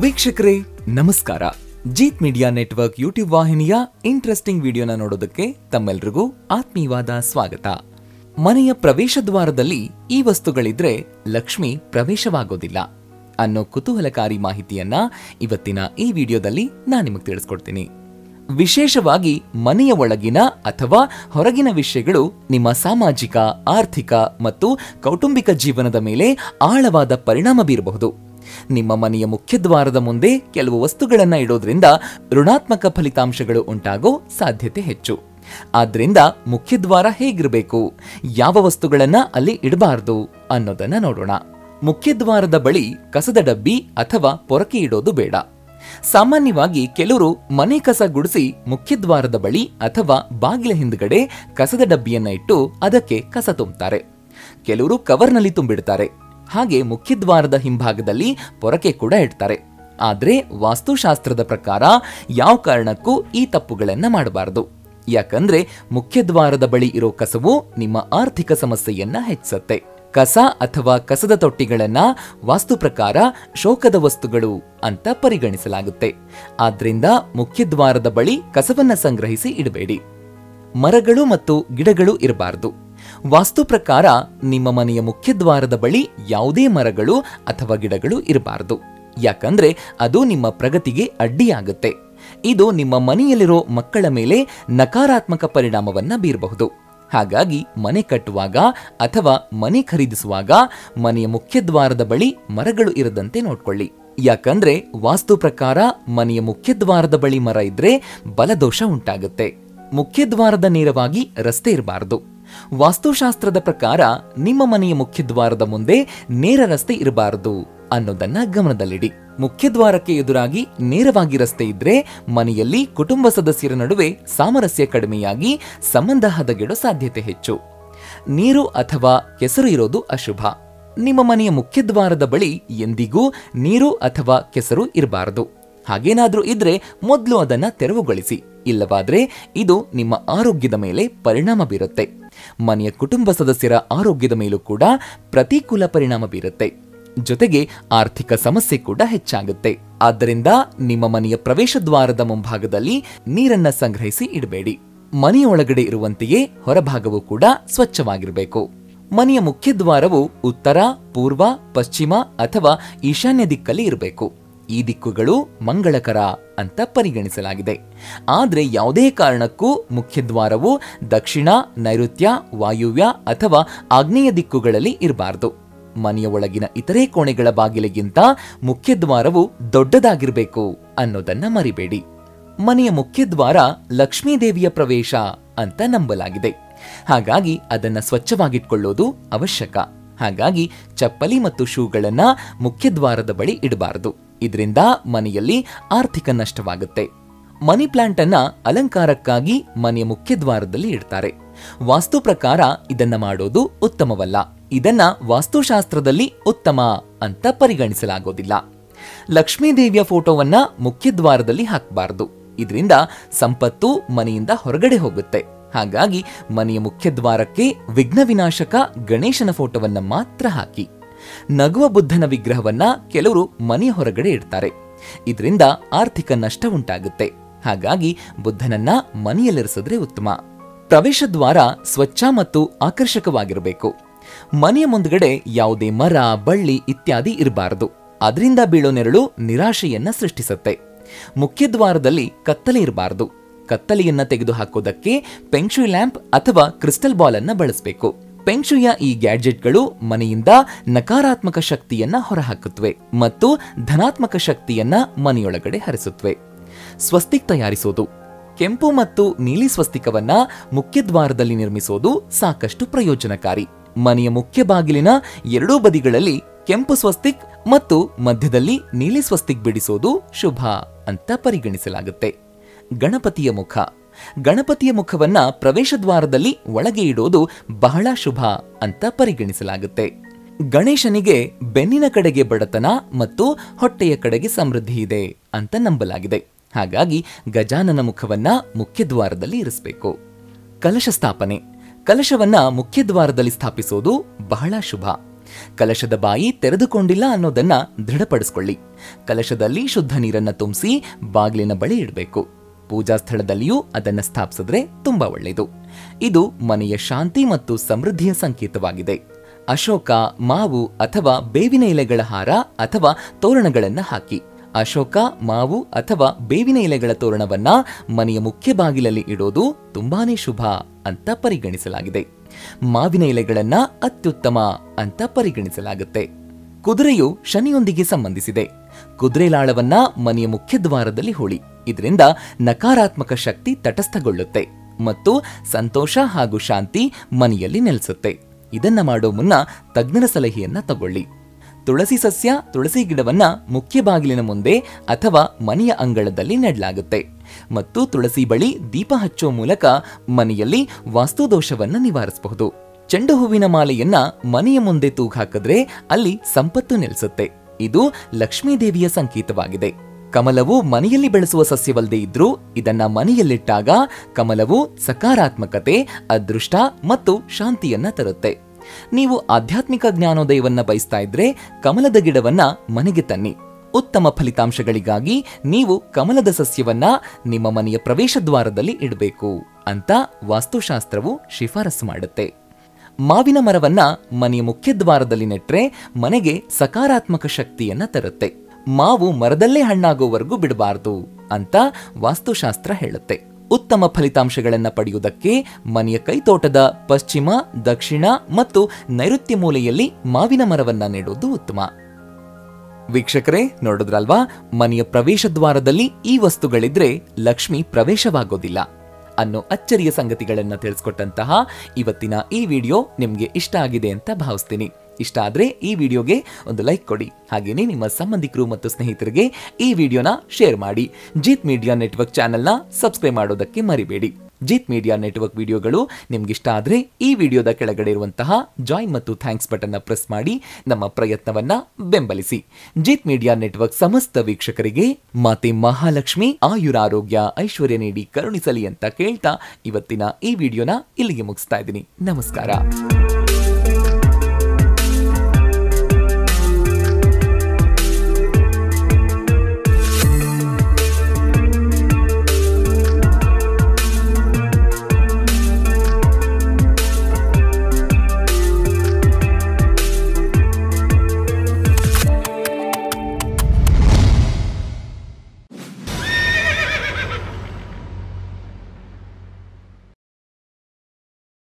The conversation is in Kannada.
ವೀಕ್ಷಕರೇ ನಮಸ್ಕಾರ ಜೀತ್ ಮೀಡಿಯಾ ನೆಟ್ವರ್ಕ್ ಯೂಟ್ಯೂಬ್ ವಾಹಿನಿಯ ಇಂಟ್ರೆಸ್ಟಿಂಗ್ ವಿಡಿಯೋನ ನೋಡೋದಕ್ಕೆ ತಮ್ಮೆಲ್ರಿಗೂ ಆತ್ಮೀಯವಾದ ಸ್ವಾಗತ ಮನೆಯ ಪ್ರವೇಶ ದ್ವಾರದಲ್ಲಿ ಈ ವಸ್ತುಗಳಿದ್ರೆ ಲಕ್ಷ್ಮಿ ಪ್ರವೇಶವಾಗೋದಿಲ್ಲ ಅನ್ನೋ ಕುತೂಹಲಕಾರಿ ಮಾಹಿತಿಯನ್ನ ಇವತ್ತಿನ ಈ ವಿಡಿಯೋದಲ್ಲಿ ನಾನು ನಿಮಗೆ ತಿಳಿಸ್ಕೊಡ್ತೀನಿ ವಿಶೇಷವಾಗಿ ಮನೆಯ ಒಳಗಿನ ಅಥವಾ ಹೊರಗಿನ ವಿಷಯಗಳು ನಿಮ್ಮ ಸಾಮಾಜಿಕ ಆರ್ಥಿಕ ಮತ್ತು ಕೌಟುಂಬಿಕ ಜೀವನದ ಮೇಲೆ ಆಳವಾದ ಪರಿಣಾಮ ಬೀರಬಹುದು ನಿಮ್ಮ ಮನೆಯ ಮುಖ್ಯದ್ವಾರದ ಮುಂದೆ ಕೆಲವು ವಸ್ತುಗಳನ್ನ ಇಡೋದ್ರಿಂದ ಋಣಾತ್ಮಕ ಫಲಿತಾಂಶಗಳು ಉಂಟಾಗೋ ಸಾಧ್ಯತೆ ಹೆಚ್ಚು ಆದ್ರಿಂದ ಮುಖ್ಯದ್ವಾರ ಹೇಗಿರಬೇಕು ಯಾವ ವಸ್ತುಗಳನ್ನ ಅಲ್ಲಿ ಇಡಬಾರ್ದು ಅನ್ನೋದನ್ನ ನೋಡೋಣ ಮುಖ್ಯದ್ವಾರದ ಬಳಿ ಕಸದ ಡಬ್ಬಿ ಅಥವಾ ಪೊರಕೆ ಇಡೋದು ಬೇಡ ಸಾಮಾನ್ಯವಾಗಿ ಕೆಲವರು ಮನೆ ಕಸ ಗುಡಿಸಿ ಮುಖ್ಯದ್ವಾರದ ಬಳಿ ಅಥವಾ ಬಾಗಿಲ ಹಿಂದ್ಗಡೆ ಕಸದ ಡಬ್ಬಿಯನ್ನ ಇಟ್ಟು ಅದಕ್ಕೆ ಕಸ ತುಂಬುತ್ತಾರೆ ಕೆಲವರು ಕವರ್ನಲ್ಲಿ ತುಂಬಿಡ್ತಾರೆ ಹಾಗೆ ಮುಖ್ಯದ್ವಾರದ ಹಿಂಭಾಗದಲ್ಲಿ ಪೊರಕೆ ಕೂಡ ಇಡ್ತಾರೆ ಆದ್ರೆ ವಾಸ್ತುಶಾಸ್ತ್ರದ ಪ್ರಕಾರ ಯಾವ ಕಾರಣಕ್ಕೂ ಈ ತಪ್ಪುಗಳನ್ನ ಮಾಡಬಾರದು ಯಾಕಂದ್ರೆ ಮುಖ್ಯದ್ವಾರದ ಬಳಿ ಇರೋ ಕಸವು ನಿಮ್ಮ ಆರ್ಥಿಕ ಸಮಸ್ಯೆಯನ್ನ ಹೆಚ್ಚಿಸುತ್ತೆ ಕಸ ಅಥವಾ ಕಸದ ತೊಟ್ಟಿಗಳನ್ನ ವಾಸ್ತು ಪ್ರಕಾರ ಶೋಕದ ವಸ್ತುಗಳು ಅಂತ ಪರಿಗಣಿಸಲಾಗುತ್ತೆ ಆದ್ರಿಂದ ಮುಖ್ಯದ್ವಾರದ ಬಳಿ ಕಸವನ್ನ ಸಂಗ್ರಹಿಸಿ ಇಡಬೇಡಿ ಮರಗಳು ಮತ್ತು ಗಿಡಗಳು ಇರಬಾರದು ವಾಸ್ತು ಪ್ರಕಾರ ನಿಮ್ಮ ಮನೆಯ ಮುಖ್ಯದ್ವಾರದ ಬಳಿ ಯಾವುದೇ ಮರಗಳು ಅಥವಾ ಗಿಡಗಳು ಇರಬಾರದು ಯಾಕಂದ್ರೆ ಅದು ನಿಮ್ಮ ಪ್ರಗತಿಗೆ ಅಡ್ಡಿಯಾಗುತ್ತೆ ಇದು ನಿಮ್ಮ ಮನೆಯಲ್ಲಿರೋ ಮಕ್ಕಳ ಮೇಲೆ ನಕಾರಾತ್ಮಕ ಪರಿಣಾಮವನ್ನ ಬೀರಬಹುದು ಹಾಗಾಗಿ ಮನೆ ಕಟ್ಟುವಾಗ ಅಥವಾ ಮನೆ ಖರೀದಿಸುವಾಗ ಮನೆಯ ಮುಖ್ಯದ್ವಾರದ ಬಳಿ ಮರಗಳು ಇರದಂತೆ ನೋಡ್ಕೊಳ್ಳಿ ಯಾಕಂದ್ರೆ ವಾಸ್ತು ಪ್ರಕಾರ ಮನೆಯ ಮುಖ್ಯದ್ವಾರದ ಬಳಿ ಮರ ಇದ್ರೆ ಬಲದೋಷ ಉಂಟಾಗುತ್ತೆ ಮುಖ್ಯದ್ವಾರದ ನೇರವಾಗಿ ರಸ್ತೆ ಇರಬಾರದು ವಾಸ್ತುಶಾಸ್ತ್ರದ ಪ್ರಕಾರ ನಿಮ್ಮ ಮನೆಯ ಮುಖ್ಯದ್ವಾರದ ಮುಂದೆ ನೇರ ರಸ್ತೆ ಇರಬಾರದು ಅನ್ನೋದನ್ನ ಗಮನದಲ್ಲಿಡಿ ಮುಖ್ಯದ್ವಾರಕ್ಕೆ ಎದುರಾಗಿ ನೇರವಾಗಿ ರಸ್ತೆ ಇದ್ರೆ ಮನೆಯಲ್ಲಿ ಕುಟುಂಬ ಸದಸ್ಯರ ನಡುವೆ ಸಾಮರಸ್ಯ ಕಡಿಮೆಯಾಗಿ ಸಂಬಂಧ ಹದಗೆಡೋ ಸಾಧ್ಯತೆ ಹೆಚ್ಚು ನೀರು ಅಥವಾ ಕೆಸರು ಇರೋದು ಅಶುಭ ನಿಮ್ಮ ಮನೆಯ ಮುಖ್ಯದ್ವಾರದ ಬಳಿ ಎಂದಿಗೂ ನೀರು ಅಥವಾ ಕೆಸರು ಇರಬಾರದು ಹಾಗೇನಾದ್ರೂ ಇದ್ರೆ ಮೊದಲು ಅದನ್ನ ತೆರವುಗೊಳಿಸಿ ಇಲ್ಲವಾದ್ರೆ ಇದು ನಿಮ್ಮ ಆರೋಗ್ಯದ ಮೇಲೆ ಪರಿಣಾಮ ಬೀರುತ್ತೆ ಮನೆಯ ಕುಟುಂಬ ಸದಸ್ಯರ ಆರೋಗ್ಯದ ಮೇಲೂ ಕೂಡ ಪ್ರತಿಕೂಲ ಪರಿಣಾಮ ಬೀರುತ್ತೆ ಜೊತೆಗೆ ಆರ್ಥಿಕ ಸಮಸ್ಯೆ ಕೂಡ ಹೆಚ್ಚಾಗುತ್ತೆ ಆದ್ದರಿಂದ ನಿಮ್ಮ ಮನೆಯ ಪ್ರವೇಶ ದ್ವಾರದ ಮುಂಭಾಗದಲ್ಲಿ ನೀರನ್ನ ಸಂಗ್ರಹಿಸಿ ಇಡಬೇಡಿ ಮನೆಯ ಒಳಗಡೆ ಇರುವಂತೆಯೇ ಹೊರಭಾಗವು ಕೂಡ ಸ್ವಚ್ಛವಾಗಿರಬೇಕು ಮನೆಯ ಮುಖ್ಯದ್ವಾರವು ಉತ್ತರ ಪೂರ್ವ ಪಶ್ಚಿಮ ಅಥವಾ ಈಶಾನ್ಯ ದಿಕ್ಕಲ್ಲಿ ಇರಬೇಕು ಈ ದಿಕ್ಕುಗಳು ಮಂಗಳಕರ ಅಂತ ಪರಿಗಣಿಸಲಾಗಿದೆ ಆದ್ರೆ ಯಾವುದೇ ಕಾರಣಕ್ಕೂ ಮುಖ್ಯದ್ವಾರವು ದಕ್ಷಿಣ ನೈಋತ್ಯ ವಾಯುವ್ಯ ಅಥವಾ ಆಗ್ನೇಯ ದಿಕ್ಕುಗಳಲ್ಲಿ ಇರಬಾರದು ಮನೆಯ ಒಳಗಿನ ಇತರೆ ಕೋಣೆಗಳ ಬಾಗಿಲಿಗಿಂತ ಮುಖ್ಯದ್ವಾರವು ದೊಡ್ಡದಾಗಿರಬೇಕು ಅನ್ನೋದನ್ನ ಮರಿಬೇಡಿ ಮನೆಯ ಮುಖ್ಯದ್ವಾರ ಲಕ್ಷ್ಮೀದೇವಿಯ ಪ್ರವೇಶ ಅಂತ ನಂಬಲಾಗಿದೆ ಹಾಗಾಗಿ ಅದನ್ನ ಸ್ವಚ್ಛವಾಗಿಟ್ಕೊಳ್ಳೋದು ಅವಶ್ಯಕ ಹಾಗಾಗಿ ಚಪ್ಪಲಿ ಮತ್ತು ಶೂಗಳನ್ನ ಮುಖ್ಯದ್ವಾರದ ಬಳಿ ಇಡಬಾರದು ಇದರಿಂದ ಮನೆಯಲ್ಲಿ ಆರ್ಥಿಕ ನಷ್ಟವಾಗುತ್ತೆ ಮನಿ ಪ್ಲಾಂಟ್ ಅನ್ನ ಅಲಂಕಾರಕ್ಕಾಗಿ ಮನೆಯ ಮುಖ್ಯದ್ವಾರದಲ್ಲಿ ಇಡ್ತಾರೆ ವಾಸ್ತು ಪ್ರಕಾರ ಇದನ್ನ ಮಾಡೋದು ಉತ್ತಮವಲ್ಲ ಇದನ್ನ ವಾಸ್ತುಶಾಸ್ತ್ರದಲ್ಲಿ ಉತ್ತಮ ಅಂತ ಪರಿಗಣಿಸಲಾಗೋದಿಲ್ಲ ಲಕ್ಷ್ಮೀದೇವಿಯ ಫೋಟೋವನ್ನ ಮುಖ್ಯದ್ವಾರದಲ್ಲಿ ಹಾಕಬಾರದು ಇದರಿಂದ ಸಂಪತ್ತು ಮನೆಯಿಂದ ಹೊರಗಡೆ ಹೋಗುತ್ತೆ ಹಾಗಾಗಿ ಮನೆಯ ಮುಖ್ಯದ್ವಾರಕ್ಕೆ ವಿಘ್ನ ವಿನಾಶಕ ಗಣೇಶನ ಫೋಟೋವನ್ನ ಮಾತ್ರ ಹಾಕಿ ನಗುವ ಬುದ್ಧನ ವಿಗ್ರಹವನ್ನ ಕೆಲವರು ಮನೆಯ ಹೊರಗಡೆ ಇಡ್ತಾರೆ ಇದರಿಂದ ಆರ್ಥಿಕ ನಷ್ಟ ಉಂಟಾಗುತ್ತೆ ಹಾಗಾಗಿ ಬುದ್ಧನನ್ನ ಮನೆಯಲ್ಲಿರಿಸಿದ್ರೆ ಉತ್ತಮ ಪ್ರವೇಶ ದ್ವಾರ ಸ್ವಚ್ಛ ಮತ್ತು ಆಕರ್ಷಕವಾಗಿರಬೇಕು ಮನೆಯ ಮುಂದ್ಗಡೆ ಯಾವುದೇ ಮರ ಬಳ್ಳಿ ಇತ್ಯಾದಿ ಇರಬಾರದು ಅದರಿಂದ ಬೀಳೋ ನೆರಳು ನಿರಾಶೆಯನ್ನ ಸೃಷ್ಟಿಸುತ್ತೆ ಮುಖ್ಯದ್ವಾರದಲ್ಲಿ ಕತ್ತಲೆ ಇರಬಾರದು ಕತ್ತಲೆಯನ್ನ ತೆಗೆದುಹಾಕೋದಕ್ಕೆ ಪೆಂಕ್ಷುಯ್ ಲ್ಯಾಂಪ್ ಅಥವಾ ಕ್ರಿಸ್ಟಲ್ ಬಾಲ್ ಅನ್ನ ಬಳಸಬೇಕು ಪೆಂಕ್ಷುಯ ಈ ಗ್ಯಾಡ್ಜೆಟ್ಗಳು ಮನೆಯಿಂದ ನಕಾರಾತ್ಮಕ ಶಕ್ತಿಯನ್ನ ಹೊರಹಾಕುತ್ತವೆ ಮತ್ತು ಧನಾತ್ಮಕ ಶಕ್ತಿಯನ್ನ ಮನೆಯೊಳಗಡೆ ಹರಿಸುತ್ತವೆ ಸ್ವಸ್ತಿಕ್ ತಯಾರಿಸೋದು ಕೆಂಪು ಮತ್ತು ನೀಲಿ ಸ್ವಸ್ತಿಕವನ್ನ ಮುಖ್ಯದ್ವಾರದಲ್ಲಿ ನಿರ್ಮಿಸೋದು ಸಾಕಷ್ಟು ಪ್ರಯೋಜನಕಾರಿ ಮನೆಯ ಮುಖ್ಯ ಬಾಗಿಲಿನ ಎರಡೂ ಬದಿಗಳಲ್ಲಿ ಕೆಂಪು ಸ್ವಸ್ತಿಕ್ ಮತ್ತು ಮಧ್ಯದಲ್ಲಿ ನೀಲಿ ಸ್ವಸ್ತಿಕ್ ಬಿಡಿಸೋದು ಶುಭ ಅಂತ ಪರಿಗಣಿಸಲಾಗುತ್ತೆ ಗಣಪತಿಯ ಮುಖ ಗಣಪತಿಯ ಮುಖವನ್ನ ಪ್ರವೇಶ ದ್ವಾರದಲ್ಲಿ ಒಳಗೆ ಇಡೋದು ಬಹಳ ಶುಭ ಅಂತ ಪರಿಗಣಿಸಲಾಗುತ್ತೆ ಗಣೇಶನಿಗೆ ಬೆನ್ನಿನ ಕಡೆಗೆ ಬಡತನ ಮತ್ತು ಹೊಟ್ಟೆಯ ಕಡೆಗೆ ಸಮೃದ್ಧಿ ಇದೆ ಅಂತ ನಂಬಲಾಗಿದೆ ಹಾಗಾಗಿ ಗಜಾನನ ಮುಖವನ್ನ ಮುಖ್ಯದ್ವಾರದಲ್ಲಿ ಇರಿಸಬೇಕು ಕಲಶ ಸ್ಥಾಪನೆ ಕಲಶವನ್ನ ಮುಖ್ಯದ್ವಾರದಲ್ಲಿ ಸ್ಥಾಪಿಸೋದು ಬಹಳ ಶುಭ ಕಲಶದ ಬಾಯಿ ತೆರೆದುಕೊಂಡಿಲ್ಲ ಅನ್ನೋದನ್ನ ದೃಢಪಡಿಸ್ಕೊಳ್ಳಿ ಕಲಶದಲ್ಲಿ ಶುದ್ಧ ನೀರನ್ನ ತುಂಬಿಸಿ ಬಾಗಿಲಿನ ಬಳಿ ಇಡಬೇಕು ಪೂಜಾ ಸ್ಥಳದಲ್ಲಿಯೂ ಅದನ್ನ ಸ್ಥಾಪಿಸಿದ್ರೆ ತುಂಬಾ ಒಳ್ಳೆಯದು ಇದು ಮನೆಯ ಶಾಂತಿ ಮತ್ತು ಸಮೃದ್ಧಿಯ ಸಂಕೇತವಾಗಿದೆ ಅಶೋಕ ಮಾವು ಅಥವಾ ಬೇವಿನ ಎಲೆಗಳ ಹಾರ ಅಥವಾ ತೋರಣಗಳನ್ನ ಹಾಕಿ ಅಶೋಕ ಮಾವು ಅಥವಾ ಬೇವಿನ ಎಲೆಗಳ ತೋರಣವನ್ನ ಮನೆಯ ಮುಖ್ಯ ಬಾಗಿಲಲ್ಲಿ ಇಡೋದು ತುಂಬಾನೇ ಶುಭ ಅಂತ ಪರಿಗಣಿಸಲಾಗಿದೆ ಮಾವಿನ ಎಲೆಗಳನ್ನ ಅತ್ಯುತ್ತಮ ಅಂತ ಪರಿಗಣಿಸಲಾಗುತ್ತೆ ಕುದುರೆಯು ಶನಿಯೊಂದಿಗೆ ಸಂಬಂಧಿಸಿದೆ ಕುದುರೆ ಲಾಳವನ್ನ ಮನೆಯ ಮುಖ್ಯ ದ್ವಾರದಲ್ಲಿ ಹೂಳಿ ಇದರಿಂದ ನಕಾರಾತ್ಮಕ ಶಕ್ತಿ ತಟಸ್ಥಗೊಳ್ಳುತ್ತೆ ಮತ್ತು ಸಂತೋಷ ಹಾಗೂ ಶಾಂತಿ ಮನೆಯಲ್ಲಿ ನೆಲೆಸುತ್ತೆ ಇದನ್ನ ಮಾಡೋ ಮುನ್ನ ತಜ್ಞರ ಸಲಹೆಯನ್ನ ತಗೊಳ್ಳಿ ತುಳಸಿ ಸಸ್ಯ ತುಳಸಿ ಗಿಡವನ್ನ ಮುಖ್ಯ ಬಾಗಿಲಿನ ಮುಂದೆ ಅಥವಾ ಮನೆಯ ಅಂಗಳದಲ್ಲಿ ನೆಡಲಾಗುತ್ತೆ ಮತ್ತು ತುಳಸಿ ಬಳಿ ದೀಪ ಹಚ್ಚುವ ಮೂಲಕ ಮನೆಯಲ್ಲಿ ವಾಸ್ತುದೋಷವನ್ನ ನಿವಾರಿಸಬಹುದು ಚೆಂಡು ಹೂವಿನ ಮಾಲೆಯನ್ನ ಮನೆಯ ಮುಂದೆ ತೂಗಾಕಿದ್ರೆ ಅಲ್ಲಿ ಸಂಪತ್ತು ನೆಲೆಸುತ್ತೆ ಇದು ಲಕ್ಷ್ಮೀ ದೇವಿಯ ಸಂಕೇತವಾಗಿದೆ ಕಮಲವು ಮನೆಯಲ್ಲಿ ಬೆಳೆಸುವ ಸಸ್ಯವಲ್ಲದೆ ಇದ್ರೂ ಇದನ್ನ ಮನೆಯಲ್ಲಿಟ್ಟಾಗ ಕಮಲವು ಸಕಾರಾತ್ಮಕತೆ ಅದೃಷ್ಟ ಮತ್ತು ಶಾಂತಿಯನ್ನ ತರುತ್ತೆ ನೀವು ಆಧ್ಯಾತ್ಮಿಕ ಜ್ಞಾನೋದಯವನ್ನ ಬಯಸ್ತಾ ಇದ್ರೆ ಕಮಲದ ಗಿಡವನ್ನ ಮನೆಗೆ ತನ್ನಿ ಉತ್ತಮ ಫಲಿತಾಂಶಗಳಿಗಾಗಿ ನೀವು ಕಮಲದ ಸಸ್ಯವನ್ನ ನಿಮ್ಮ ಮನೆಯ ಪ್ರವೇಶ ದ್ವಾರದಲ್ಲಿ ಇಡಬೇಕು ಅಂತ ವಾಸ್ತುಶಾಸ್ತ್ರವು ಶಿಫಾರಸು ಮಾಡುತ್ತೆ ಮಾವಿನ ಮರವನ್ನ ಮನೆಯ ಮುಖ್ಯ ದ್ವಾರದಲ್ಲಿ ನೆಟ್ರೆ ಮನೆಗೆ ಸಕಾರಾತ್ಮಕ ಶಕ್ತಿಯನ್ನ ತರುತ್ತೆ ಮಾವು ಮರದಲ್ಲೇ ಹಣ್ಣಾಗೋವರೆಗೂ ಬಿಡಬಾರದು ಅಂತ ವಾಸ್ತುಶಾಸ್ತ್ರ ಹೇಳುತ್ತೆ ಉತ್ತಮ ಫಲಿತಾಂಶಗಳನ್ನ ಪಡೆಯುವುದಕ್ಕೆ ಮನೆಯ ಕೈತೋಟದ ಪಶ್ಚಿಮ ದಕ್ಷಿಣ ಮತ್ತು ನೈಋತ್ಯ ಮೂಲೆಯಲ್ಲಿ ಮಾವಿನ ಮರವನ್ನ ನೆಡೋದು ಉತ್ತಮ ವೀಕ್ಷಕರೇ ನೋಡಿದ್ರಲ್ವಾ ಮನೆಯ ಪ್ರವೇಶ ದ್ವಾರದಲ್ಲಿ ಈ ವಸ್ತುಗಳಿದ್ರೆ ಲಕ್ಷ್ಮಿ ಪ್ರವೇಶವಾಗೋದಿಲ್ಲ ಅನ್ನೋ ಅಚ್ಚರಿಯ ಸಂಗತಿಗಳನ್ನ ತಿಳಿಸ್ಕೊಟ್ಟಂತಹ ಇವತ್ತಿನ ಈ ವಿಡಿಯೋ ನಿಮ್ಗೆ ಇಷ್ಟ ಆಗಿದೆ ಅಂತ ಭಾವಿಸ್ತೀನಿ ಇಷ್ಟ ಆದ್ರೆ ಈ ವಿಡಿಯೋಗೆ ಒಂದು ಲೈಕ್ ಕೊಡಿ ಹಾಗೇನೇ ನಿಮ್ಮ ಸಂಬಂಧಿಕರು ಮತ್ತು ಸ್ನೇಹಿತರಿಗೆ ಈ ವಿಡಿಯೋನ ಶೇರ್ ಮಾಡಿ ಜೀತ್ ಮೀಡಿಯಾ ನೆಟ್ವರ್ಕ್ ಚಾನೆಲ್ನ ಸಬ್ಸ್ಕ್ರೈಬ್ ಮಾಡೋದಕ್ಕೆ ಮರಿಬೇಡಿ ಜೀತ್ ಮೀಡಿಯಾ ನೆಟ್ವರ್ಕ್ ವಿಡಿಯೋಗಳು ನಿಮ್ಗಿಷ್ಟ ಆದ್ರೆ ಈ ವಿಡಿಯೋದ ಕೆಳಗಡೆ ಇರುವಂತಹ ಜಾಯಿನ್ ಮತ್ತು ಥ್ಯಾಂಕ್ಸ್ ಬಟನ್ ಪ್ರೆಸ್ ಮಾಡಿ ನಮ್ಮ ಪ್ರಯತ್ನವನ್ನ ಬೆಂಬಲಿಸಿ ಜೀತ್ ಮೀಡಿಯಾ ನೆಟ್ವರ್ಕ್ ಸಮಸ್ತ ವೀಕ್ಷಕರಿಗೆ ಮಾತೆ ಮಹಾಲಕ್ಷ್ಮಿ ಆಯುರಾರೋಗ್ಯ ಐಶ್ವರ್ಯ ನೀಡಿ ಕರುಣಿಸಲಿ ಅಂತ ಕೇಳ್ತಾ ಇವತ್ತಿನ ಈ ವಿಡಿಯೋನ ಇಲ್ಲಿಗೆ ಮುಗಿಸ್ತಾ ಇದ್ದೀನಿ ನಮಸ್ಕಾರ